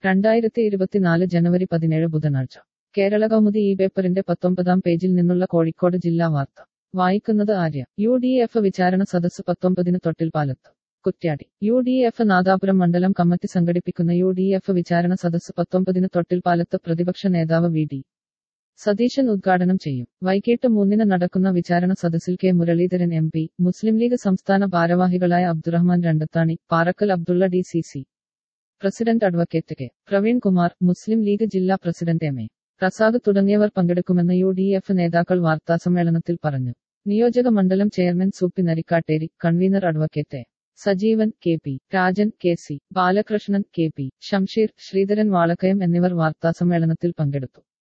രണ്ടായിരത്തി ഇരുപത്തിനാല് ജനുവരി പതിനേഴ് ബുധനാഴ്ച കേരള കൗമുദി ഈ പേപ്പറിന്റെ പത്തൊമ്പതാം പേജിൽ നിന്നുള്ള കോഴിക്കോട് ജില്ലാ വാർത്ത വായിക്കുന്നത് ആര്യ യു ഡി എഫ് വിചാരണ സദസ്സ് പത്തൊമ്പതിന് തൊട്ടിൽപ്പാലത്ത് Kuttiady U D F Nadapuram മണ്ഡലം കമ്മിറ്റി സംഘടിപ്പിക്കുന്ന യു ഡി എഫ് വിചാരണ സദസ്സ് പത്തൊമ്പതിന് തൊട്ടിൽപ്പാലത്ത് പ്രതിപക്ഷ നേതാവ് വി ഡി സതീശൻ ഉദ്ഘാടനം ചെയ്യും വൈകിട്ട് മൂന്നിന് നടക്കുന്ന വിചാരണ സദസ്സിൽ K Muraleedharan M P Muslim League സംസ്ഥാന ഭാരവാഹികളായ Abdurahman Randathani Parakkal Abdulla D C C president advocate K Praveen Kumar Muslim League ജില്ലാ പ്രസിഡന്റ് എം എ പ്രസാദ് തുടങ്ങിയവർ പങ്കെടുക്കുമെന്ന് യു ഡി എഫ് നേതാക്കൾ വാർത്താസമ്മേളനത്തിൽ പറഞ്ഞു നിയോജക മണ്ഡലം chairman Soopi Narikkatteri convener advocate A Sajeevan K P Rajan K C Balakrishnan K P Shamsheer Sreedharan Valakkayam എന്നിവർ വാർത്താസമ്മേളനത്തിൽ പങ്കെടുത്തു